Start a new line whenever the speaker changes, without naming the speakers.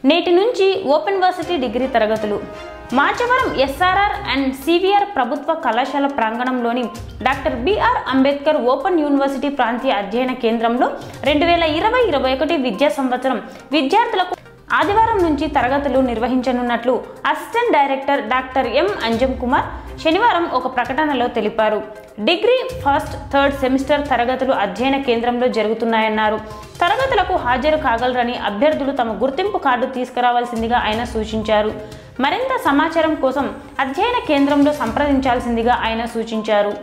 నేటి నుంచి open varsity degree తరగతులు మాచవరం ఎస్ఆర్ఆర్ అండ్ సివిఆర్ ప్రభుత్వ కళాశాల ప్రాంగణంలోని doctor BR Ambedkar open university ప్రాంతీయ అధ్యయన కేంద్రంలో రెండు వేల ఇరవై ఇరవై ఒకటి విద్యా సంవత్సరం విద్యార్థులకు ఆదివారం నుంచి తరగతులు నిర్వహించనున్నట్లు assistant director doctor M Anjam Kumar శనివారం ఒక ప్రకటనలో తెలిపారు డిగ్రీ ఫస్ట్ థర్డ్ సెమిస్టర్ తరగతులు అధ్యయన కేంద్రంలో జరుగుతున్నాయన్నారు తరగతులకు హాజరు కాగలరని అభ్యర్థులు తమ గుర్తింపు కార్డు తీసుకురావాల్సిందిగా ఆయన సూచించారు మరింత సమాచారం కోసం అధ్యయన కేంద్రంలో సంప్రదించాల్సిందిగా ఆయన సూచించారు